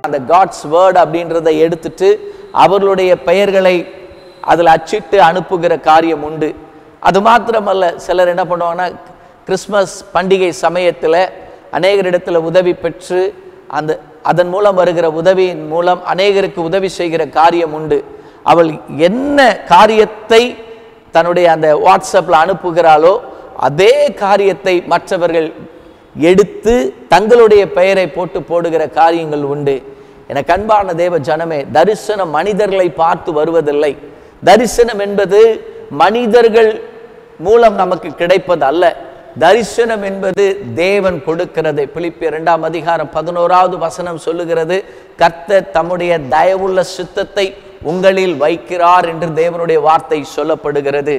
அந்த God's word அப்படின்றத எடுத்துட்டு அவர்களுடைய பெயர்களை அதில் அச்சிட்டு அனுப்புகிற காரியம் உண்டு அது மாத்திரமல்ல சிலர் என்ன பண்ணுவாங்கன்னா கிறிஸ்மஸ் பண்டிகை சமயத்தில் அநேகரிடத்தில் உதவி பெற்று அந்த அதன் மூலம் வருகிற உதவியின் மூலம் அநேகருக்கு உதவி செய்கிற காரியம் உண்டு அவள் என்ன காரியத்தை தன்னுடைய அந்த வாட்ஸ்அப்பில் அனுப்புகிறாளோ அதே காரியத்தை மற்றவர்கள் எடுத்து தங்களுடைய பெயரை போட்டு போடுகிற காரியங்கள் உண்டு எனக்கு அன்பான தேவ ஜனமே தரிசனம் மனிதர்களை பார்த்து வருவதில்லை தரிசனம் என்பது மனிதர்கள் மூலம் நமக்கு கிடைப்பது அல்ல தரிசனம் என்பது தேவன் கொடுக்கிறது பிலிப்பியர் இரண்டாம் அதிகாரம் பதினோராவது வசனம் சொல்லுகிறது கர்த்தர் தம்முடைய தயவுள்ள சித்தத்தை உங்களில் வைக்கிறார் என்று தேவனுடைய வார்த்தை சொல்லப்படுகிறது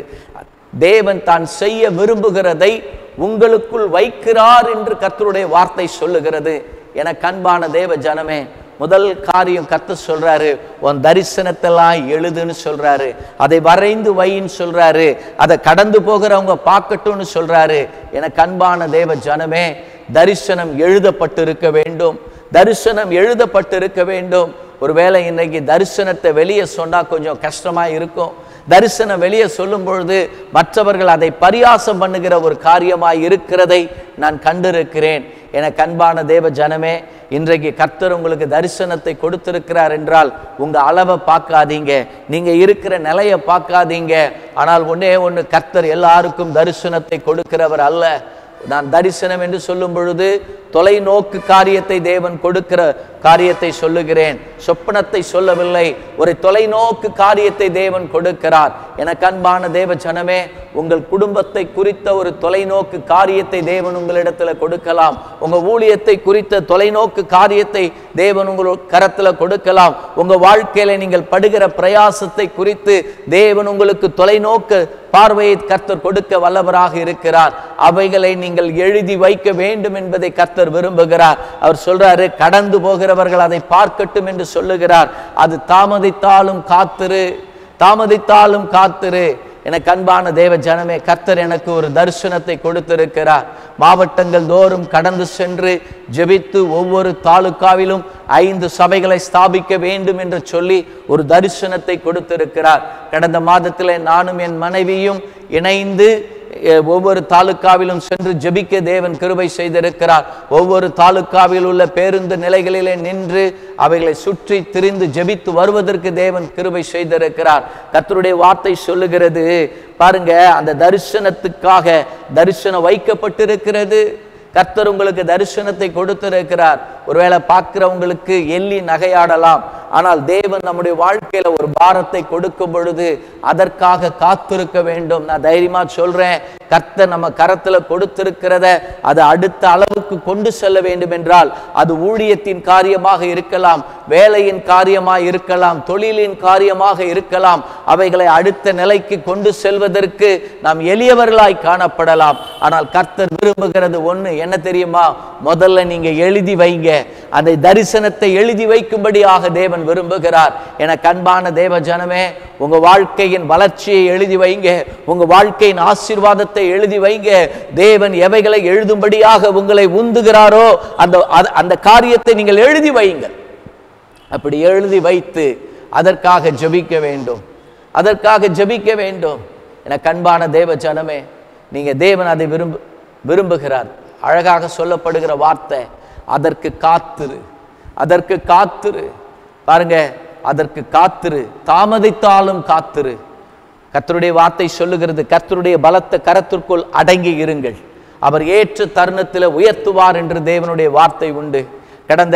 தேவன் தான் செய்ய விரும்புகிறதை உங்களுக்குள் வைக்கிறார் என்று கர்த்தருடைய வார்த்தை சொல்லுகிறது என கண்பான தேவ ஜனமே முதல் காரியம் கத்து சொல்றாரு உன் தரிசனத்தெல்லாம் எழுதுன்னு சொல்றாரு அதை வரைந்து வைன்னு சொல்றாரு அதை கடந்து போகிறவங்க பார்க்கட்டும்னு சொல்றாரு என கண்பான தேவ ஜனமே தரிசனம் எழுதப்பட்டிருக்க வேண்டும் தரிசனம் எழுதப்பட்டிருக்க வேண்டும் ஒருவேளை இன்னைக்கு தரிசனத்தை வெளியே சொன்னா கொஞ்சம் கஷ்டமா இருக்கும் தரிசனம் வெளியே சொல்லும் பொழுது மற்றவர்கள் அதை பரியாசம் பண்ணுகிற ஒரு காரியமாய் இருக்கிறதை நான் கண்டிருக்கிறேன் என கண்பான தேவ ஜனமே இன்றைக்கு கர்த்தர் உங்களுக்கு தரிசனத்தை கொடுத்திருக்கிறார் என்றால் உங்க அளவை பார்க்காதீங்க நீங்க இருக்கிற நிலையை பார்க்காதீங்க ஆனால் ஒண்ணே ஒன்று கர்த்தர் எல்லாருக்கும் தரிசனத்தை கொடுக்கிறவர் அல்ல நான் தரிசனம் என்று சொல்லும் பொழுது தொலைநோக்கு காரியத்தை தேவன் கொடுக்கிற காரியத்தை சொல்லுகிறேன் சொப்பனத்தை சொல்லவில்லை ஒரு தொலைநோக்கு காரியத்தை தேவன் கொடுக்கிறார் எனக்கு அன்பான தேவ ஜனமே உங்கள் குடும்பத்தை குறித்த ஒரு தொலைநோக்கு காரியத்தை தேவன் உங்களிடத்துல கொடுக்கலாம் உங்க ஊழியத்தை குறித்த தொலைநோக்கு காரியத்தை தேவன் உங்கள் கரத்துல கொடுக்கலாம் உங்க வாழ்க்கையில நீங்கள் படுகிற பிரயாசத்தை குறித்து தேவன் உங்களுக்கு தொலைநோக்கு பார்வையை கர்த்தர் கொடுக்க வல்லவராக இருக்கிறார் அவைகளை நீங்கள் எழுதி வைக்க வேண்டும் என்பதை கர்த்தர் விரும்புகிறார் அவர் சொல்றாரு கடந்து போகிறவர்கள் அதை பார்க்கட்டும் என்று சொல்லுகிறார் அது தாமதித்தாலும் காத்திரு தாமதித்தாலும் காத்திரு எனக்கு அன்பான தேவ ஜனமே கர்த்தர் எனக்கு ஒரு தரிசனத்தை கொடுத்திருக்கிறார் மாவட்டங்கள் தோறும் கடந்து சென்று ஜெபித்து ஒவ்வொரு தாலுக்காவிலும் ஐந்து சபைகளை ஸ்தாபிக்க வேண்டும் என்று சொல்லி ஒரு தரிசனத்தை கொடுத்திருக்கிறார் கடந்த மாதத்திலே நானும் என் மனைவியும் இணைந்து எ- ஒவ்வொரு தாலுக்காவிலும் சென்று ஜெபிக்க தேவன் கிருபை செய்திருக்கிறார் ஒவ்வொரு தாலுக்காவில் உள்ள பேருந்து நிலைகளிலே நின்று அவைகளை சுற்றி திரிந்து ஜெபித்து வருவதற்கு தேவன் கிருபை செய்திருக்கிறார் கர்த்தருடைய வார்த்தை சொல்லுகிறது பாருங்க அந்த தரிசனத்துக்காக தரிசனம் வைக்கப்பட்டிருக்கிறது கர்த்தர் உங்களுக்கு தரிசனத்தை கொடுத்திருக்கிறார் ஒருவேளை பார்க்கிறவங்களுக்கு எள்ளி நகையாடலாம் ஆனால் தேவன் நம்முடைய வாழ்க்கையில ஒரு பாரத்தை கொடுக்கும் பொழுது அதற்காக காத்திருக்க வேண்டும் நான் தைரியமா சொல்றேன் கர்த்தர் நம்ம கரத்துல கொடுத்திருக்கிறத அது அடுத்த அளவுக்கு கொண்டு செல்ல வேண்டும் என்றால் அது ஊழியத்தின் காரியமாக இருக்கலாம் வேலையின் காரியமாக இருக்கலாம் தொழிலின் காரியமாக இருக்கலாம் அவைகளை அடுத்த நிலைக்கு கொண்டு செல்வதற்கு நாம் எளியவர்களாய் காணப்படலாம் ஆனால் கர்த்தர் விரும்புகிறது ஒண்ணு என்ன தெரியுமா முதல்ல நீங்க எழுதி வைங்க அந்த தரிசனத்தை எழுதி வைக்கும்படியாக தேவன் விரும்புகிறார் என கண்பான தேவ ஜனமே உங்க வாழ்க்கையின் வளர்ச்சியை எழுதி வைங்க உங்க வாழ்க்கையின் ஆசீர்வாதத்தை எழுதி வைங்க தேவன் எவைகளை எழுதும்படியாக உங்களை உந்துகிறாரோ அந்த அந்த- அந்த காரியத்தை நீங்கள் எழுதி வையுங்கள் அப்படி எழுதி வைத்து அதற்காக ஜெபிக்க வேண்டும் அதற்காக ஜெபிக்க வேண்டும் என கண்பான தேவ ஜனமே நீங்க தேவன் அதை விரும்பு விரும்புகிறார் அழகாக சொல்லப்படுகிற வார்த்தை அதற்கு காத்திரு அதற்கு காத்திரு பாருங்க அதற்கு காத்திரு தாமதித்தாலும் காத்திரு கர்த்தருடைய வார்த்தை சொல்லுகிறது கர்த்தருடைய பலத்த கரத்திற்குள் அடங்கி இருங்கள் அவர் ஏற்ற தருணத்தில் உயர்த்துவார் என்று தேவனுடைய வார்த்தை உண்டு கடந்த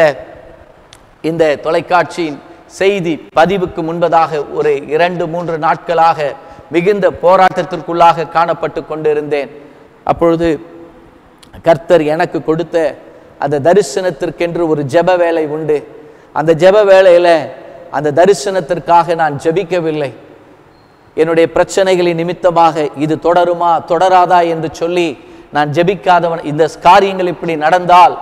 இந்த தொலைக்காட்சியின் செய்தி பதிவுக்கு முன்பதாக ஒரு இரண்டு மூன்று நாட்களாக மிகுந்த போராட்டத்திற்குள்ளாக காணப்பட்டு கொண்டிருந்தேன் அப்பொழுது கர்த்தர் எனக்கு கொடுத்த அந்த தரிசனத்திற்கென்று ஒரு ஜெப வேலை உண்டு அந்த ஜெப வேலையில அந்த தரிசனத்திற்காக நான் ஜெபிக்கவில்லை என்னுடைய பிரச்சனைகளின் நிமித்தமாக இது தொடருமா தொடராதா என்று சொல்லி நான் ஜெபிக்காதவன் இந்த காரியங்கள் இப்படி நடந்தால்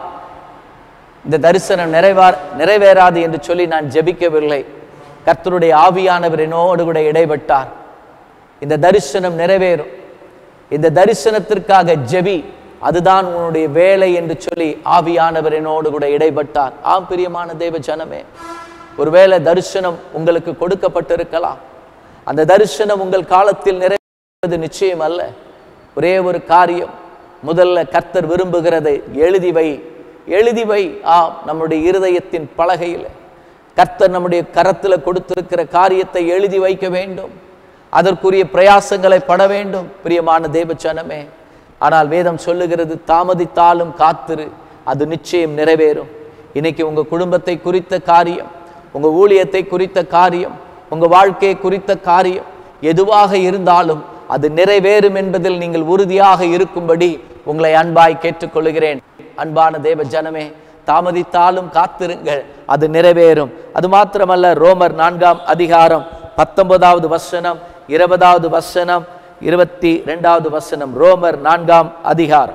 இந்த தரிசனம் நிறைவார் நிறைவேறாது என்று சொல்லி நான் ஜெபிக்கவில்லை கர்த்தருடைய ஆவியானவர் என்னோடு கூட இடைப்பட்டார் இந்த தரிசனம் நிறைவேறும் இந்த தரிசனத்திற்காக ஜெபி அதுதான் உன்னுடைய வேலை என்று சொல்லி ஆவியானவர் என்னோடு கூட இடைப்பட்டார் ஆம் பிரியமான தேவ ஜனமே ஒருவேளை தரிசனம் உங்களுக்கு கொடுக்கப்பட்டிருக்கலாம் அந்த தரிசனம் உங்கள் காலத்தில் நிறைவேறுவது நிச்சயம் அல்ல ஒரே ஒரு காரியம் முதல்ல கர்த்தர் விரும்புகிறதை எழுதி வை எழுதி வை ஆம் நம்முடைய இருதயத்தின் பலகையில் கர்த்தர் நம்முடைய கரத்தில் கொடுத்திருக்கிற காரியத்தை எழுதி வைக்க வேண்டும் அதற்குரிய பிரயாசங்களை பட வேண்டும் பிரியமான தேவச்சனமே ஆனால் வேதம் சொல்லுகிறது தாமதித்தாலும் காத்திரு அது நிச்சயம் நிறைவேறும் இன்னைக்கு உங்க குடும்பத்தை குறித்த காரியம் உங்க ஊழியத்தை குறித்த காரியம் உங்க வாழ்க்கையை குறித்த காரியம் எதுவாக இருந்தாலும் அது நிறைவேறும் என்பதில் நீங்கள் உறுதியாக இருக்கும்படி உங்களை அன்பாய் கேட்டுக்கொள்கிறேன் அன்பான தேவ ஜனமே தாமதித்தாலும் காத்திருங்கள் அது நிறைவேறும் அது மாத்திரமல்ல ரோமர் நான்காம் அதிகாரம் பத்தொன்பதாவது வசனம் இருபதாவது வசனம் இருபத்தி ரெண்டாவது வசனம் ரோமர் நான்காம் அதிகாரம்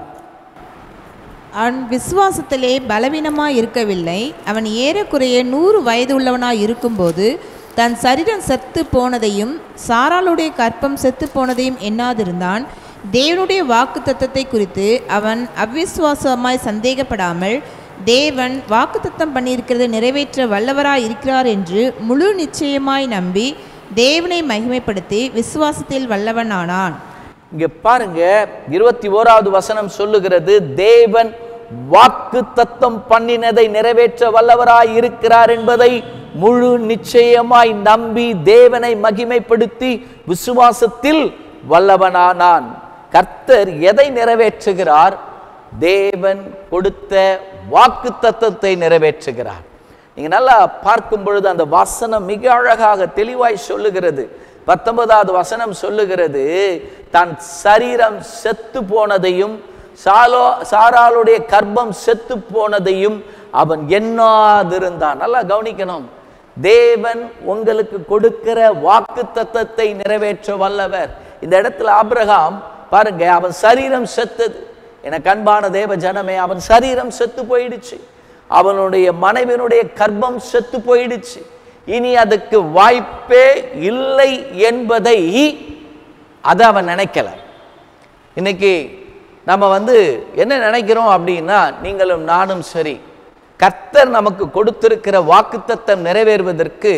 அவன் விசுவாசத்திலே பலவீனமாய் இருக்கவில்லை அவன் ஏறக்குறைய நூறு வயது உள்ளவனாய் இருக்கும்போது தன் சரீரம் செத்து போனதையும் சாராளுடைய கற்பம் செத்து போனதையும் எண்ணாதிருந்தான் தேவனுடைய வாக்கு தத்தத்தை குறித்து அவன் அவ்விசுவாசமாய் சந்தேகப்படாமல் தேவன் வாக்குத்தத்தம் பண்ணியிருக்கிறதை நிறைவேற்ற வல்லவராய் இருக்கிறார் என்று முழு நிச்சயமாய் நம்பி தேவனை மகிமைப்படுத்தி விசுவாசத்தில் வல்லவனானான் இங்க பாருங்க இருபத்தி ஓராவது வசனம் சொல்லுகிறது தேவன் வாக்கு தத்தம் பண்ணினதை நிறைவேற்ற வல்லவராய் இருக்கிறார் என்பதை முழு நிச்சயமாய் நம்பி தேவனை மகிமைப்படுத்தி விசுவாசத்தில் வல்லவனானான் கர்த்தர் எதை நிறைவேற்றுகிறார் தேவன் கொடுத்த வாக்கு தத்தத்தை நிறைவேற்றுகிறார் நீங்க நல்லா பார்க்கும் பொழுது அந்த வசனம் மிக அழகாக தெளிவாய் சொல்லுகிறது பத்தொன்பதாவது வசனம் சொல்லுகிறது தன் சரீரம் செத்து போனதையும் சாலோ சாராளுடைய கர்ப்பம் செத்து போனதையும் அவன் எண்ணாதிருந்தான் நல்லா கவனிக்கணும் தேவன் உங்களுக்கு கொடுக்கிற வாக்கு தத்தத்தை நிறைவேற்ற வல்லவர் இந்த இடத்துல ஆபிரகாம் பாருங்க அவன் சரீரம் செத்தது எனக்கு அன்பான தேவ ஜனமே அவன் சரீரம் செத்து போயிடுச்சு அவனுடைய மனைவியினுடைய கர்ப்பம் செத்து போயிடுச்சு இனி அதுக்கு வாய்ப்பே இல்லை என்பதை அதை அவன் நினைக்கல இன்னைக்கு நம்ம வந்து என்ன நினைக்கிறோம் அப்படின்னா நீங்களும் நானும் சரி கர்த்தர் நமக்கு கொடுத்திருக்கிற வாக்குத்தத்தம் நிறைவேறுவதற்கு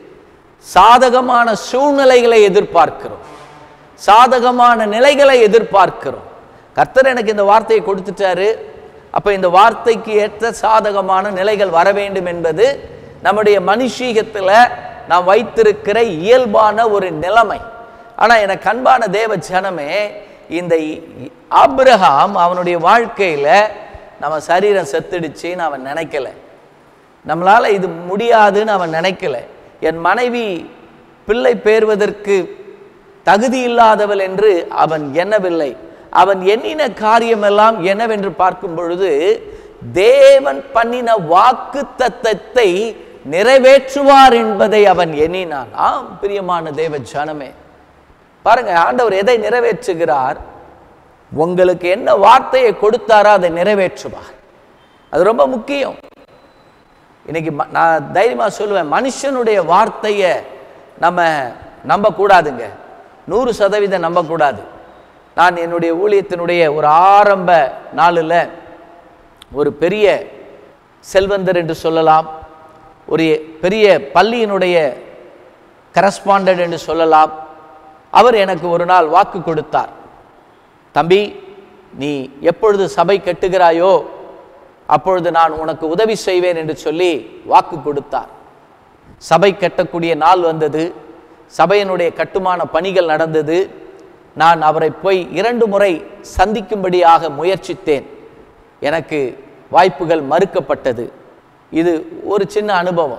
சாதகமான சூழ்நிலைகளை எதிர்பார்க்கிறோம் சாதகமான நிலைகளை எதிர்பார்க்கிறோம் கர்த்தர் எனக்கு இந்த வார்த்தையை கொடுத்துட்டாரு அப்ப இந்த வார்த்தைக்கு ஏற்ற சாதகமான நிலைகள் வர வேண்டும் என்பது நம்முடைய மனுஷீகத்துல நாம் வைத்திருக்கிற இயல்பான ஒரு நிலைமை ஆனா எனக்கு அன்பான தேவ ஜனமே இந்த இ- ஆபிரகாம் அவனுடைய வாழ்க்கையில நம்ம சரீரம் செத்துடுச்சுன்னு அவன் நினைக்கல நம்மளால இது முடியாதுன்னு அவன் நினைக்கல என் மனைவி பிள்ளை பேர்வதற்கு தகுதி இல்லாதவள் என்று அவன் எண்ணவில்லை அவன் எண்ணின காரியமெல்லாம் என்னவென்று பார்க்கும் பொழுது தேவன் பண்ணின வாக்கு தத்தத்தை நிறைவேற்றுவார் என்பதை அவன் எண்ணினான் ஆம் பிரியமான தேவ ஜனமே பாருங்க ஆண்டவர் எதை நிறைவேற்றுகிறார் உங்களுக்கு என்ன வார்த்தையை கொடுத்தாரோ அதை நிறைவேற்றுவார் அது ரொம்ப முக்கியம் இன்னைக்கு ம- நான் தைரியமா சொல்லுவேன் மனுஷனுடைய வார்த்தையை நம்ம நம்பக்கூடாதுங்க நூறு சதவீதம் நம்பக்கூடாது நான் என்னுடைய ஊழியத்தினுடைய ஒரு ஆரம்ப நாளில் ஒரு பெரிய செல்வந்தர் என்று சொல்லலாம் ஒரு பெரிய பள்ளியினுடைய கரஸ்பாண்டட் என்று சொல்லலாம் அவர் எனக்கு ஒரு நாள் வாக்கு கொடுத்தார் தம்பி நீ எப்பொழுது சபை கட்டுகிறாயோ அப்பொழுது நான் உனக்கு உதவி செய்வேன் என்று சொல்லி வாக்கு கொடுத்தார் சபை கட்டக்கூடிய நாள் வந்தது சபையினுடைய கட்டுமான பணிகள் நடந்தது நான் அவரை போய் இரண்டு முறை சந்திக்கும்படியாக முயற்சித்தேன் எனக்கு வாய்ப்புகள் மறுக்கப்பட்டது இது ஒரு சின்ன அனுபவம்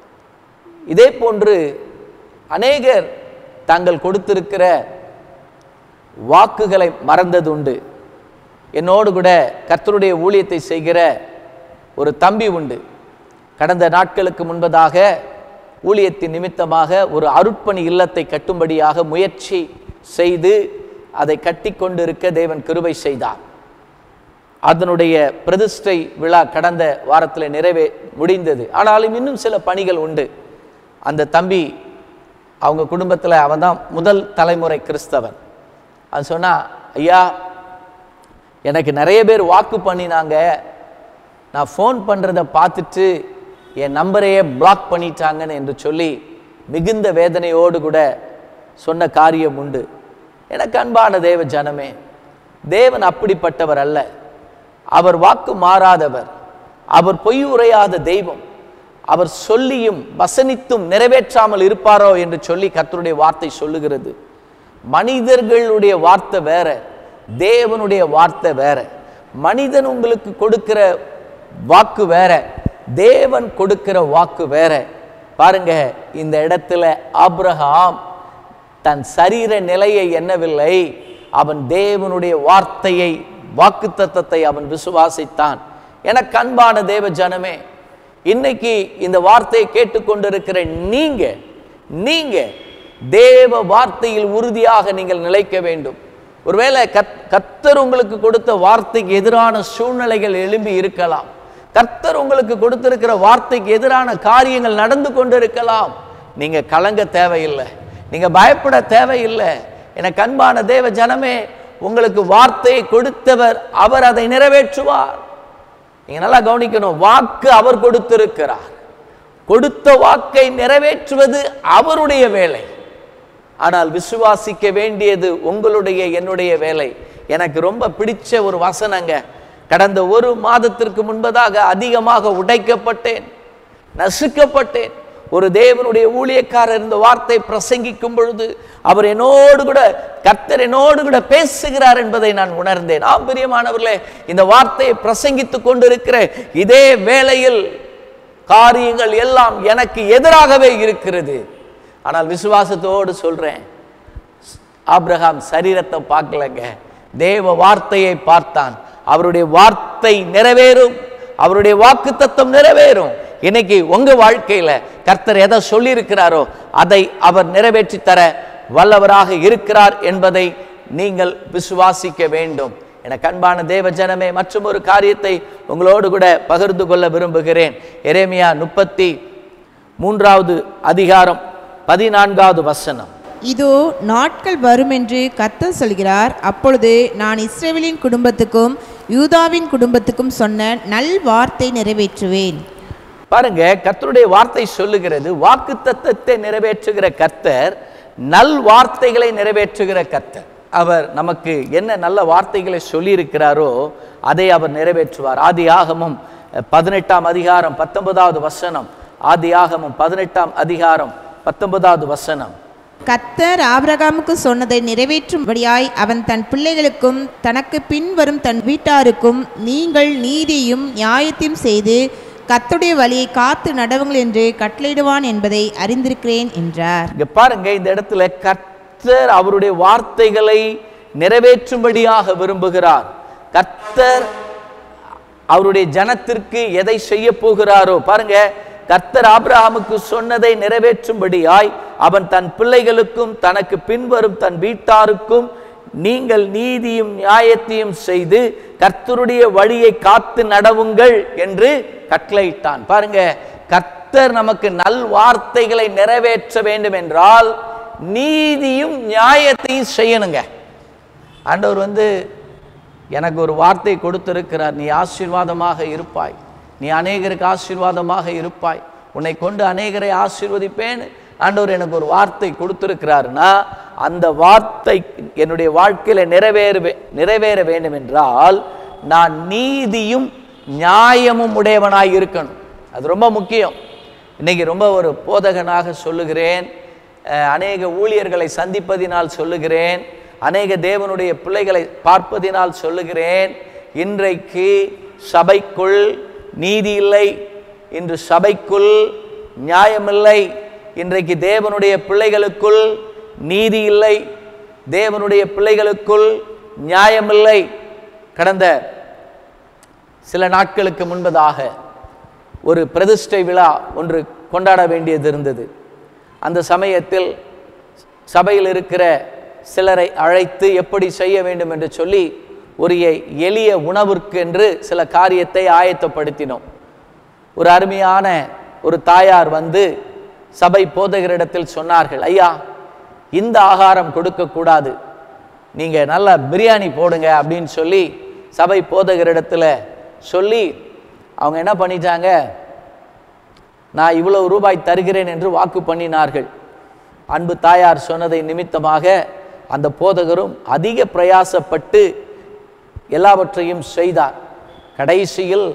இதே போன்று அநேகர் தாங்கள் கொடுத்திருக்கிற வாக்குகளை மறந்தது உண்டு என்னோடு கூட கர்த்தருடைய ஊழியத்தை செய்கிற ஒரு தம்பி உண்டு கடந்த நாட்களுக்கு முன்பதாக ஊழியத்தின் நிமித்தமாக ஒரு அருட்பணி இல்லத்தை கட்டும்படியாக முயற்சி செய்து அதை கட்டி கொண்டிருக்க தேவன் கிருபை செய்தார் அதனுடைய பிரதிஷ்டை விழா கடந்த வாரத்தில் நிறைவே முடிந்தது ஆனாலும் இன்னும் சில பணிகள் உண்டு அந்த தம்பி அவங்க குடும்பத்தில் அவன் தான் முதல் தலைமுறை கிறிஸ்தவன் அது சொன்னா ஐயா எனக்கு நிறைய பேர் வாக்கு பண்ணினாங்க நான் ஃபோன் பண்ணுறத பார்த்துட்டு என் நம்பரையே பிளாக் பண்ணிட்டாங்கன்னு என்று சொல்லி மிகுந்த வேதனையோடு கூட சொன்ன காரியம் உண்டு எனக்கு அன்பான தேவ ஜனமே தேவன் அப்படிப்பட்டவர் அல்ல அவர் வாக்கு மாறாதவர் அவர் பொய் உரையாத தெய்வம் அவர் சொல்லியும் வசனித்தும் நிறைவேற்றாமல் இருப்பாரோ என்று சொல்லி கர்த்தருடைய வார்த்தை சொல்லுகிறது மனிதர்களுடைய வார்த்தை வேற தேவனுடைய வார்த்தை வேற மனிதன் உங்களுக்கு கொடுக்கிற வாக்கு வேற தேவன் கொடுக்கிற வாக்கு வேற பாருங்க இந்த இடத்துல ஆபிரகாம் தன் சரீர நிலையை எண்ணவில்லை அவன் தேவனுடைய வார்த்தையை வாக்குத்தத்தத்தை அவன் விசுவாசித்தான் எனக்கு அன்பான தேவ ஜனமே இன்னைக்கு இந்த வார்த்தையை கேட்டுக்கொண்டிருக்கிற நீங்க நீங்க தேவ வார்த்தையில் உறுதியாக நீங்கள் நிலைக்க வேண்டும் ஒருவேளை கத் கர்த்தர் உங்களுக்கு கொடுத்த வார்த்தைக்கு எதிரான சூழ்நிலைகள் எழும்பி இருக்கலாம் கர்த்தர் உங்களுக்கு கொடுத்திருக்கிற வார்த்தைக்கு எதிரான காரியங்கள் நடந்து கொண்டிருக்கலாம் நீங்க கலங்க தேவையில்லை நீங்க பயப்பட தேவையில்லை எனக்கு அன்பான தேவ ஜனமே உங்களுக்கு வார்த்தையை கொடுத்தவர் அவர் அதை நிறைவேற்றுவார் நீங்க நல்லா கவனிக்கணும் வாக்கு அவர் கொடுத்திருக்கிறார் கொடுத்த வாக்கை நிறைவேற்றுவது அவருடைய வேலை ஆனால் விசுவாசிக்க வேண்டியது உங்களுடைய என்னுடைய வேலை எனக்கு ரொம்ப பிடிச்ச ஒரு வசனங்க கடந்த ஒரு மாதத்திற்கு முன்பதாக அதிகமாக உடைக்கப்பட்டேன் நசுக்கப்பட்டேன் ஒரு தேவனுடைய ஊழியக்காரர் இந்த வார்த்தை பிரசங்கிக்கும் பொழுது அவர் என்னோடு கூட கர்த்தர் என்னோடு கூட பேசுகிறார் என்பதை நான் உணர்ந்தேன் ஆம் பிரியமானவர்களே இந்த வார்த்தையை பிரசங்கித்துக் கொண்டிருக்கிற இதே வேளையில் காரியங்கள் எல்லாம் எனக்கு எதிராகவே இருக்கிறது ஆனால் விசுவாசத்தோடு சொல்றேன் ஆபிரகாம் சரீரத்தை பார்க்கலங்க தேவ வார்த்தையை பார்த்தான் அவருடைய வார்த்தை நிறைவேறும் அவருடைய வாக்கு தத்துவம் நிறைவேறும் இன்னைக்கு உங்க வாழ்க்கையில கர்த்தர் எதை சொல்லி இருக்கிறாரோ அதை அவர் நிறைவேற்றி தர வல்லவராக இருக்கிறார் என்பதை நீங்கள் விசுவாசிக்க வேண்டும் எனக்கு அன்பான தேவ ஜனமே மற்றும் ஒரு காரியத்தை உங்களோடு கூட பகிர்ந்து கொள்ள விரும்புகிறேன் எரேமியா முப்பத்தி மூன்றாவது அதிகாரம் பதினான்காவது வசனம் இதோ நாட்கள் வருமென்று கர்த்தர் சொல்கிறார் அப்பொழுது நான் இஸ்ரவேலின் குடும்பத்துக்கும் யூதாவின் குடும்பத்துக்கும் சொன்ன நல் வார்த்தை நிறைவேற்றுவேன் பாருங்க கர்த்தருடைய வார்த்தை சொல்லுகிறது வாக்கு தத்தத்தை நிறைவேற்றுகிற கர்த்தர் நல் வார்த்தைகளை நிறைவேற்றுகிற கர்த்தர் அவர் நமக்கு என்ன நல்ல வார்த்தைகளை சொல்லியிருக்கிறாரோ அதை அவர் நிறைவேற்றுவார் ஆதி ஆகமும் பதினெட்டாம் அதிகாரம் பத்தொன்பதாவது வசனம் ஆதி ஆகமும் பதினெட்டாம் அதிகாரம் பத்தொன்பதாவது வசனம் கர்த்தர் ஆபிரகாமுக்கு சொன்னதை நிறைவேற்றும்படியாய் அவன் தன் பிள்ளைகளுக்கும் தனக்கு பின்வரும் தன் வீட்டாருக்கும் நீங்கள் நீதியும் நியாயத்தையும் செய்து கர்த்தருடைய வழியை காத்து நடவுங்கள் என்று கட்டளையிடுவான் என்பதை அறிந்திருக்கிறேன் என்றார் இங்க பாருங்க இந்த இடத்துல கர்த்தர் அவருடைய வார்த்தைகளை நிறைவேற்றும்படியாக விரும்புகிறார் கர்த்தர் அவருடைய ஜனத்திற்கு எதை செய்ய போகிறாரோ பாருங்க கர்த்தர் ஆபிரகாமுக்கு சொன்னதை நிறைவேற்றும்படியாய் அவன் தன் பிள்ளைகளுக்கும் தனக்கு பின்வரும் தன் வீட்டாருக்கும் நீங்கள் நீதியும் நியாயத்தையும் செய்து கர்த்தருடைய வழியை காத்து நடவுங்கள் என்று கட்டளையிட்டான் பாருங்க கர்த்தர் நமக்கு நல் வார்த்தைகளை நிறைவேற்ற வேண்டும் என்றால் நீதியும் நியாயத்தையும் செய்யணுங்க ஆண்டவர் வந்து எனக்கு ஒரு வார்த்தை கொடுத்திருக்கிறார் நீ ஆசீர்வாதமாக இருப்பாய் நீ அநேகருக்கு ஆசீர்வாதமாக இருப்பாய் உன்னை கொண்டு அநேகரை ஆசீர்வதிப்பேன் ஆண்டவர் எனக்கு ஒரு வார்த்தை கொடுத்திருக்கிறாருன்னா அந்த வார்த்தை என்னுடைய வாழ்க்கையில நிறைவேற நிறைவேற வேண்டும் என்றால் நான் நீதியும் நியாயமும் உடையவனாய் இருக்கணும் அது ரொம்ப முக்கியம் இன்னைக்கு ரொம்ப ஒரு போதகனாக சொல்லுகிறேன் அஹ், அநேக ஊழியர்களை சந்திப்பதினால் சொல்லுகிறேன் அநேக தேவனுடைய பிள்ளைகளை பார்ப்பதினால் சொல்லுகிறேன் இன்றைக்கு சபைக்குள் நீதி இல்லை இன்று சபைக்குள் நியாயமில்லை இன்றைக்கு தேவனுடைய பிள்ளைகளுக்குள் நீதி இல்லை தேவனுடைய பிள்ளைகளுக்குள் நியாயமில்லை கடந்த சில நாட்களுக்கு முன்பதாக ஒரு பிரதிஷ்டை விழா ஒன்று கொண்டாட வேண்டியது இருந்தது அந்த சமயத்தில் சபையில் இருக்கிற சிலரை அழைத்து எப்படி செய்ய வேண்டும் என்று சொல்லி ஒரு எ- எளிய உணவிற்கு என்று சில காரியத்தை ஆயத்தப்படுத்தினோம் ஒரு அருமையான ஒரு தாயார் வந்து சபை போதகரிடத்தில் சொன்னார்கள் ஐயா இந்த ஆகாரம் கொடுக்கக்கூடாது நீங்கள் நல்லா பிரியாணி போடுங்க அப்படின்னு சொல்லி சபை போதகரிடத்துல சொல்லி அவங்க என்ன பண்ணிட்டாங்க நான் இவ்வளவு ரூபாய் தருகிறேன் என்று வாக்கு பண்ணினார்கள் அன்பு தாயார் சொன்னதை நிமித்தமாக அந்த போதகரும் அதிக பிரயாசப்பட்டு எல்லாவற்றையும் செய்தார் கடைசியில்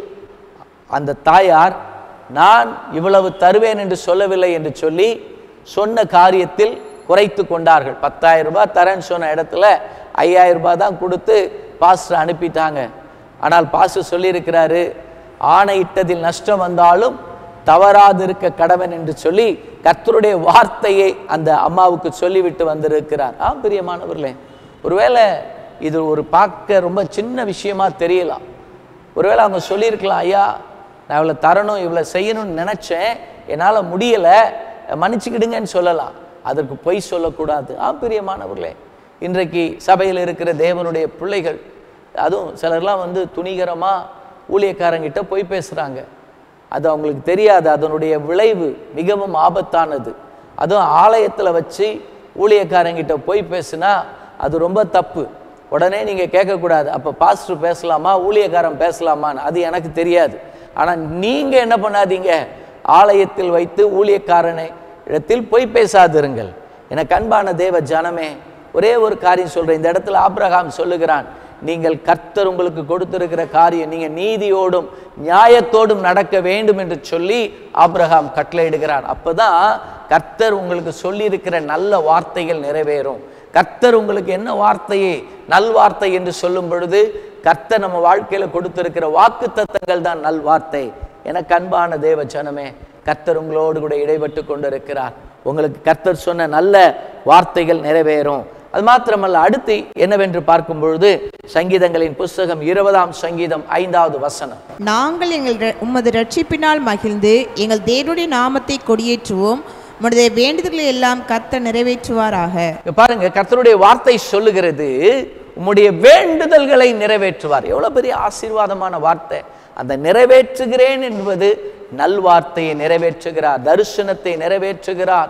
அந்த தாயார் நான் இவ்வளவு தருவேன் என்று சொல்லவில்லை என்று சொல்லி சொன்ன காரியத்தில் குறைத்து கொண்டார்கள் பத்தாயிரம் ரூபாய் தரேன்னு சொன்ன இடத்துல ஐயாயிரம் ரூபாய் தான் கொடுத்து பாஸ்டர் அனுப்பிட்டாங்க ஆனால் பாஸ்டர் சொல்லியிருக்கிறாரு ஆணையிட்டதில் நஷ்டம் வந்தாலும் தவறாதிருக்க கடவன் என்று சொல்லி கர்த்தருடைய வார்த்தையை அந்த அம்மாவுக்கு சொல்லிவிட்டு வந்திருக்கிறார் ஆ பிரியமானவர்களே ஒருவேளை இது ஒரு பார்க்க ரொம்ப சின்ன விஷயமா தெரியலாம் ஒருவேளை அவங்க சொல்லியிருக்கலாம் ஐயா நான் இவ்வளோ தரணும் இவ்வளோ செய்யணும்னு நினச்சேன் என்னால் முடியலை மன்னிச்சுக்கிடுங்கன்னு சொல்லலாம் அதற்கு பொய் சொல்லக்கூடாது ஆ பிரியமானவர்களே இன்றைக்கு சபையில் இருக்கிற தேவனுடைய பிள்ளைகள் அதுவும் சிலர்லாம் வந்து துணிகரமாக ஊழியக்காரங்கிட்ட பொய் பேசுகிறாங்க அது அவங்களுக்கு தெரியாது அதனுடைய விளைவு மிகவும் ஆபத்தானது அதுவும் ஆலயத்தில் வச்சு ஊழியக்காரங்கிட்ட போய் பேசுனா அது ரொம்ப தப்பு உடனே நீங்கள் கேட்கக்கூடாது அப்போ பாஸ்டர் பேசலாமா ஊழியக்காரன் பேசலாமான்னு அது எனக்கு தெரியாது ஆனால் நீங்கள் என்ன பண்ணாதீங்க ஆலயத்தில் வைத்து ஊழியக்காரனை இடத்தில் பொய் பேசாதிருங்கள் எனக்கு அன்பான தேவ ஜனமே ஒரே ஒரு காரியம் சொல்கிறேன் இந்த இடத்துல ஆபிரகாம் சொல்லுகிறான் நீங்கள் கர்த்தர் உங்களுக்கு கொடுத்திருக்கிற காரியம் நீங்க நீதியோடும் நியாயத்தோடும் நடக்க வேண்டும் என்று சொல்லி ஆபிரகாம் கட்டளையிடுகிறான் அப்பதான் கர்த்தர் உங்களுக்கு சொல்லியிருக்கிற நல்ல வார்த்தைகள் நிறைவேறும் கர்த்தர் உங்களுக்கு என்ன வார்த்தையை நல்வார்த்தை என்று சொல்லும் பொழுது கர்த்தர் நம்ம வாழ்க்கையில கொடுத்திருக்கிற வாக்கு தத்தங்கள் தான் நல்வார்த்தை எனக்கு அன்பான தேவ ஜனமே கர்த்தர் உங்களோடு கூட இடைப்பட்டு கொண்டிருக்கிறார் உங்களுக்கு கர்த்தர் சொன்ன நல்ல வார்த்தைகள் நிறைவேறும் அது மாத்திரமல்ல அடுத்து என்னவென்று பார்க்கும் பொழுது சங்கீதங்களின் புஸ்தகம் இருபதாம் சங்கீதம் ஐந்தாவது வசனம் நாங்கள் எங்கள் ர- உமது ரட்சிப்பினால் மகிழ்ந்து எங்கள் தேவனுடைய நாமத்தை கொடியேற்றுவோம் உமது வேண்டுதல்களை எல்லாம் கத்த நிறைவேற்றுவாராக இங்க பாருங்க கர்த்தருடைய வார்த்தை சொல்லுகிறது உம்முடைய வேண்டுதல்களை நிறைவேற்றுவார் எவ்வளவு பெரிய ஆசீர்வாதமான வார்த்தை அந்த நிறைவேற்றுகிறேன் என்பது நல்வார்த்தையை நிறைவேற்றுகிறார் தரிசனத்தை நிறைவேற்றுகிறார்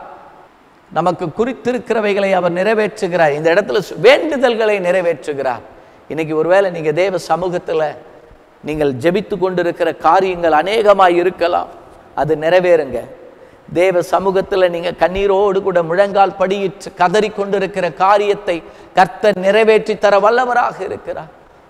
நமக்கு குறித்திருக்கிறவைகளை அவர் நிறைவேற்றுகிறார் இந்த இடத்துல சு- வேண்டுதல்களை நிறைவேற்றுகிறார் இன்னைக்கு ஒருவேளை நீங்க தேவ சமூகத்துல நீங்கள் ஜெபித்து கொண்டிருக்கிற காரியங்கள் அநேகமாய் இருக்கலாம் அது நிறைவேறுங்க தேவ சமூகத்துல நீங்க கண்ணீரோடு கூட முழங்கால் படியிட்டு கதறி கொண்டிருக்கிற காரியத்தை கர்த்தர் நிறைவேற்றி தர வல்லவராக இருக்கிறார்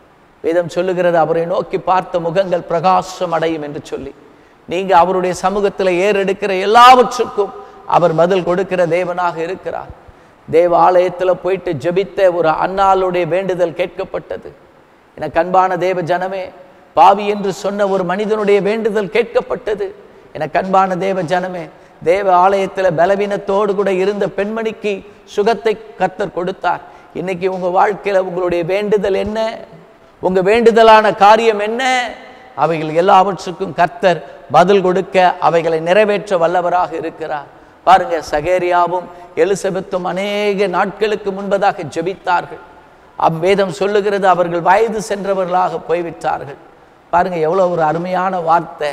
வேதம் சொல்லுகிறது அவரை நோக்கி பார்த்த முகங்கள் பிரகாசம் அடையும் என்று சொல்லி நீங்க அவருடைய சமூகத்தில் ஏறெடுக்கிற எல்லாவற்றுக்கும் அவர் பதில் கொடுக்கிற தேவனாக இருக்கிறார் தேவ ஆலயத்தில் போயிட்டு ஜெபித்த ஒரு அன்னாளுடைய வேண்டுதல் கேட்கப்பட்டது எனக்கு அன்பான தேவ ஜனமே பாவி என்று சொன்ன ஒரு மனிதனுடைய வேண்டுதல் கேட்கப்பட்டது எனக்கு அன்பான தேவ ஜனமே தேவ ஆலயத்தில் பலவீனத்தோடு கூட இருந்த பெண்மணிக்கு சுகத்தை கர்த்தர் கொடுத்தார் இன்னைக்கு உங்க வாழ்க்கையில உங்களுடைய வேண்டுதல் என்ன உங்க வேண்டுதலான காரியம் என்ன அவைகள் எல்லாவற்றுக்கும் கர்த்தர் பதில் கொடுக்க அவைகளை நிறைவேற்ற வல்லவராக இருக்கிறார் பாருங்க சகேரியாவும் எலிசபெத்தும் அநேக நாட்களுக்கு முன்பதாக ஜெபித்தார்கள் அவ்வேதம் சொல்லுகிறது அவர்கள் வயது சென்றவர்களாக போய்விட்டார்கள் பாருங்க எவ்வளவு ஒரு அருமையான வார்த்தை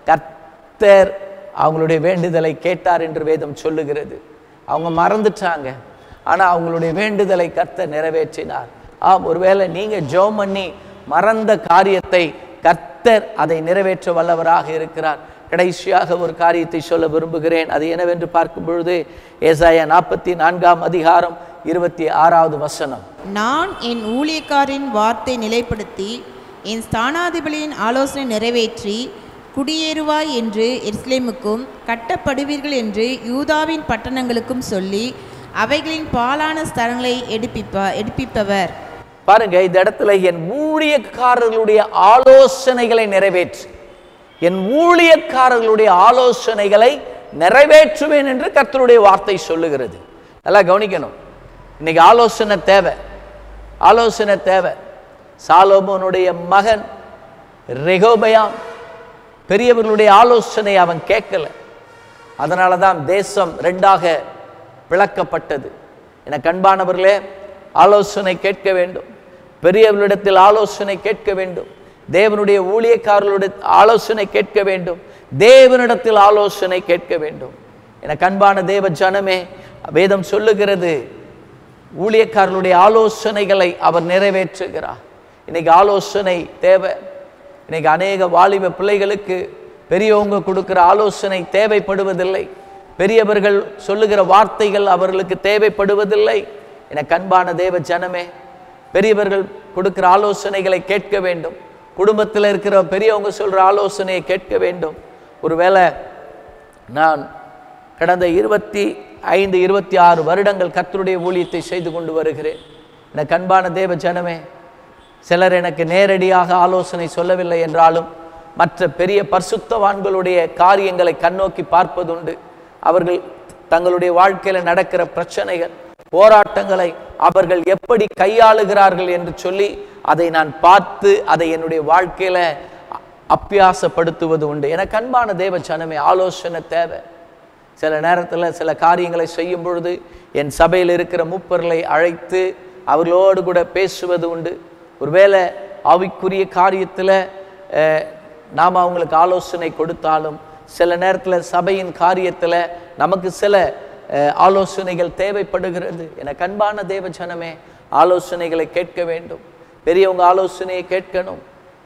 கர்த்தர் அவங்களுடைய வேண்டுதலை கேட்டார் என்று வேதம் சொல்லுகிறது அவங்க மறந்துட்டாங்க ஆனா அவங்களுடைய வேண்டுதலை கர்த்தர் நிறைவேற்றினார் ஆம் ஒருவேளை நீங்க ஜெபம் பண்ணி மறந்த காரியத்தை கர்த்தர் அதை நிறைவேற்ற வல்லவராக இருக்கிறார் கடைசியாக ஒரு காரியத்தை சொல்ல விரும்புகிறேன் அது என்னவென்று பார்க்கும் பொழுது ஏசாயா நாற்பத்தி நான்காம் அதிகாரம் இருபத்தி ஆறாவது வசனம் நான் என் ஊழியக்காரின் வார்த்தை நிலைப்படுத்தி என் ஸ்தானாதிபதியின் ஆலோசனை நிறைவேற்றி குடியேறுவாய் என்று எருசலேமுக்கும் கட்டப்படுவீர்கள் என்று யூதாவின் பட்டணங்களுக்கும் சொல்லி அவைகளின் பாலான ஸ்தலங்களை எடுப்பிப்ப எடுப்பிப்பவர் பாருங்க இந்த இடத்துல என் ஊழியக்காரர்களுடைய ஆலோசனைகளை நிறைவேற்று என் ஊழியக்காரர்களுடைய ஆலோசனைகளை நிறைவேற்றுவேன் என்று கர்த்தருடைய வார்த்தை சொல்லுகிறது நல்லா கவனிக்கணும் இன்னைக்கு ஆலோசனை தேவை ஆலோசனை தேவை சாலோமோனுடைய மகன் ரெகோபயாம் பெரியவர்களுடைய ஆலோசனை அவன் கேட்கல அதனால தான் தேசம் ரெண்டாக பிளக்கப்பட்டது என கண்பானவர்களே ஆலோசனை கேட்க வேண்டும் பெரியவர்களிடத்தில் ஆலோசனை கேட்க வேண்டும் தேவனுடைய ஊழியக்காரர்களுடைய ஆலோசனை கேட்க வேண்டும் தேவனிடத்தில் ஆலோசனை கேட்க வேண்டும் என கண்பான தேவ ஜனமே வேதம் சொல்லுகிறது ஊழியக்காரர்களுடைய ஆலோசனைகளை அவர் நிறைவேற்றுகிறார் இன்னைக்கு ஆலோசனை தேவை இன்னைக்கு அநேக வாலிப பிள்ளைகளுக்கு பெரியவங்க கொடுக்கிற ஆலோசனை தேவைப்படுவதில்லை பெரியவர்கள் சொல்லுகிற வார்த்தைகள் அவர்களுக்கு தேவைப்படுவதில்லை என கண்பான தேவ ஜனமே பெரியவர்கள் கொடுக்கிற ஆலோசனைகளை கேட்க வேண்டும் குடும்பத்தில் இருக்கிற பெரியவங்க சொல்ற ஆலோசனையை கேட்க வேண்டும் ஒருவேளை நான் கடந்த இருபத்தி ஐந்து இருபத்தி ஆறு வருடங்கள் கர்த்தருடைய ஊழியத்தை செய்து கொண்டு வருகிறேன் எனக்கு அன்பான தேவ ஜனமே சிலர் எனக்கு நேரடியாக ஆலோசனை சொல்லவில்லை என்றாலும் மற்ற பெரிய பரிசுத்தவான்களுடைய காரியங்களை கண்ணோக்கி பார்ப்பதுண்டு அவர்கள் தங்களுடைய வாழ்க்கையில் நடக்கிற பிரச்சனைகள் போராட்டங்களை அவர்கள் எப்படி கையாளுகிறார்கள் என்று சொல்லி அதை நான் பார்த்து அதை என்னுடைய வாழ்க்கையில அ- அப்பியாசப்படுத்துவது உண்டு எனக்கு அன்பான தேவ ஜனமே ஆலோசனை தேவை சில நேரத்தில் சில காரியங்களை செய்யும் பொழுது என் சபையில் இருக்கிற மூப்பர்களை அழைத்து அவர்களோடு கூட பேசுவது உண்டு ஒருவேளை ஆவிக்குரிய காரியத்தில் நாம் அவங்களுக்கு ஆலோசனை கொடுத்தாலும் சில நேரத்தில் சபையின் காரியத்தில் நமக்கு சில அஹ், ஆலோசனைகள் தேவைப்படுகிறது என கண்பான தேவ ஜனமே ஆலோசனைகளை கேட்க வேண்டும் பெரியவங்க ஆலோசனையை கேட்கணும்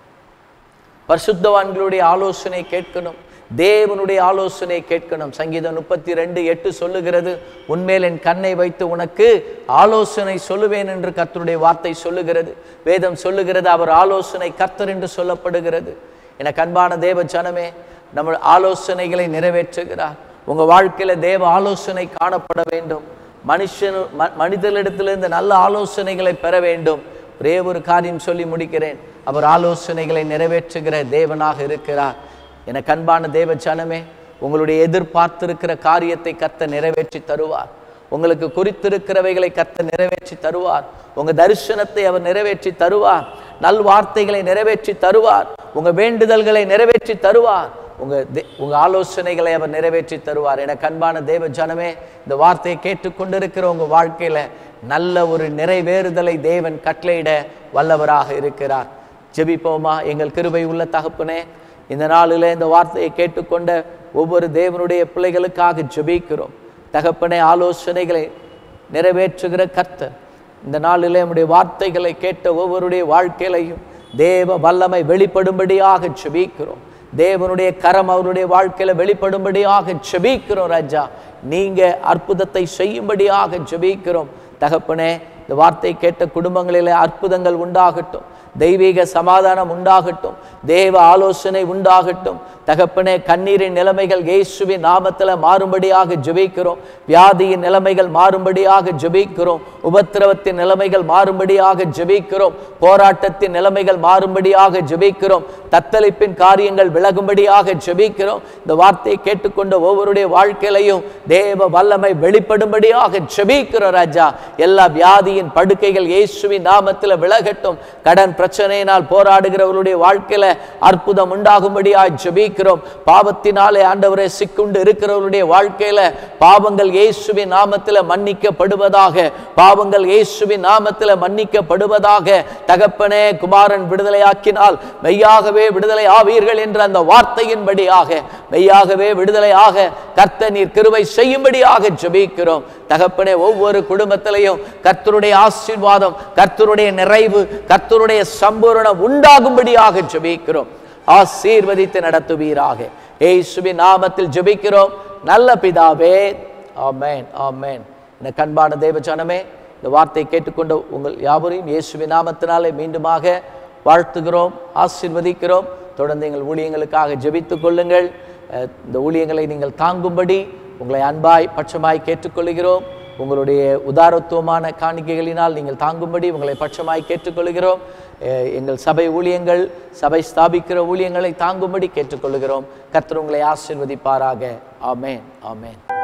பரிசுத்தவான்களுடைய ஆலோசனை கேட்கணும் தேவனுடைய ஆலோசனை கேட்கணும் சங்கீதம் முப்பத்தி ரெண்டு எட்டு சொல்லுகிறது உன்மேல் என் கண்ணை வைத்து உனக்கு ஆலோசனை சொல்லுவேன் என்று கர்த்தருடைய வார்த்தை சொல்லுகிறது வேதம் சொல்லுகிறது அவர் ஆலோசனை கர்த்தர் என்று சொல்லப்படுகிறது என கண்பான தேவ ஜனமே நம்ம ஆலோசனைகளை நிறைவேற்றுகிறார் உங்க வாழ்க்கையில தேவ ஆலோசனை காணப்பட வேண்டும் மனுஷன் ம- மனிதர்களிடத்திலிருந்து நல்ல ஆலோசனைகளை பெற வேண்டும் ஒரே ஒரு காரியம் சொல்லி முடிக்கிறேன் அவர் ஆலோசனைகளை நிறைவேற்றுகிற தேவனாக இருக்கிறார் என கண்பான தேவ ஜனமே உங்களுடைய எதிர்பார்த்திருக்கிற காரியத்தை கத்த நிறைவேற்றி தருவார் உங்களுக்கு குறித்திருக்கிறவைகளை கத்த நிறைவேற்றி தருவார் உங்க தரிசனத்தை அவர் நிறைவேற்றி தருவார் நல் வார்த்தைகளை நிறைவேற்றி தருவார் உங்க வேண்டுதல்களை நிறைவேற்றி தருவார் உங்க தே- உங்க ஆலோசனைகளை அவர் நிறைவேற்றி தருவார் என கண்பான தேவ ஜனமே இந்த வார்த்தையை கேட்டுக்கொண்டிருக்கிற உங்க வாழ்க்கையில நல்ல ஒரு நிறைவேறுதலை தேவன் கட்டளையிட வல்லவராக இருக்கிறார் ஜெபிப்போமா எங்கள் கிருபை உள்ள தகப்பனே இந்த நாளிலே இந்த வார்த்தையை கேட்டுக்கொண்ட ஒவ்வொரு தேவனுடைய பிள்ளைகளுக்காக ஜெபிக்கிறோம் தகப்பனே ஆலோசனைகளை நிறைவேற்றுகிற கர்த்தர் இந்த நாளிலே நம்முடைய வார்த்தைகளை கேட்ட ஒவ்வொருடைய வாழ்க்கையிலையும் தேவ வல்லமை வெளிப்படும்படியாக ஜெபிக்கிறோம் தேவனுடைய கரம் அவருடைய வாழ்க்கையில வெளிப்படும்படியாக ஜெபிக்கிறோம் ராஜா நீங்க அற்புதத்தை செய்யும்படியாக ஜெபிக்கிறோம் தகப்பனே இந்த வார்த்தை கேட்ட குடும்பங்களிலே அற்புதங்கள் உண்டாகட்டும் தெய்வீக சமாதானம் உண்டாகட்டும் தேவ ஆலோசனை உண்டாகட்டும் தகப்பனே கண்ணீரின் நிலைமைகள் இயேசுவின் நாமத்தில் மாறும்படியாக ஜெபிக்கிறோம் வியாதியின் நிலைமைகள் மாறும்படியாக ஜெபிக்கிறோம் உபத்திரவத்தின் நிலைமைகள் மாறும்படியாக ஜெபிக்கிறோம் போராட்டத்தின் நிலைமைகள் மாறும்படியாக ஜெபிக்கிறோம் தத்தளிப்பின் காரியங்கள் விலகும்படியாக ஜெபிக்கிறோம் இந்த வார்த்தையை கேட்டுக்கொண்ட ஒவ்வொருடைய வாழ்க்கையிலையும் தேவ வல்லமை வெளிப்படும்படியாக ஜெபிக்கிறோம் ராஜா எல்லா வியாதியின் படுக்கைகள் இயேசுவின் நாமத்தில் விலகட்டும் கடன் பிரச்சனையினால் போராடுகிறவர்களுடைய வாழ்க்கையில அற்புதம் உண்டாகும்படியாய் ஜெபிக்கிறோம் பாவத்தினாலே ஆண்டவரே சிக்குண்டு இருக்கிறவருடைய வாழ்க்கையில பாவங்கள் இயேசுவின் நாமத்தில் மன்னிக்கப்படுவதாக பாவங்கள் இயேசுவின் நாமத்தில் மன்னிக்கப்படுவதாக தகப்பனே குமாரன் விடுதலையாக்கினால் மெய்யாகவே விடுதலை ஆவீர்கள் என்ற அந்த வார்த்தையின்படியாக மெய்யாகவே விடுதலை ஆக கர்த்த நீர் கிருபை செய்யும்படியாக ஜெபிக்கிறோம் தகப்பனே ஒவ்வொரு குடும்பத்திலையும் கர்த்தருடைய ஆசீர்வாதம் கர்த்தருடைய நிறைவு கர்த்தருடைய சம்பூரணம் உண்டாகும்படியாக ஜெபிக்கிறோம் ஆசீர்வதித்து நடத்துவீராக ஏசுவின் நாமத்தில் ஜெபிக்கிறோம் நல்ல பிதாவே ஆமென் ஆமென் இந்த கண்பான தேவஜனமே இந்த வார்த்தை கேட்டுக்கொண்ட உங்கள் யாவரையும் இயேசுவின் நாமத்தினாலே மீண்டுமாக வாழ்த்துகிறோம் ஆசீர்வதிக்கிறோம் தொடர்ந்து எங்கள் ஊழியங்களுக்காக ஜெபித்துக் கொள்ளுங்கள் அஹ், இந்த ஊழியங்களை நீங்கள் தாங்கும்படி உங்களை அன்பாய் பட்சமாய் கேட்டுக்கொள்கிறோம் உங்களுடைய உதாரத்துவமான காணிக்கைகளினால் நீங்கள் தாங்கும்படி உங்களை பட்சமாய் கேட்டுக்கொள்கிறோம் அஹ், எங்கள் சபை ஊழியங்கள் சபை ஸ்தாபிக்கிற ஊழியங்களை தாங்கும்படி கேட்டுக்கொள்கிறோம் கர்த்தர் உங்களை ஆசீர்வதிப்பாராக ஆமென் ஆமென்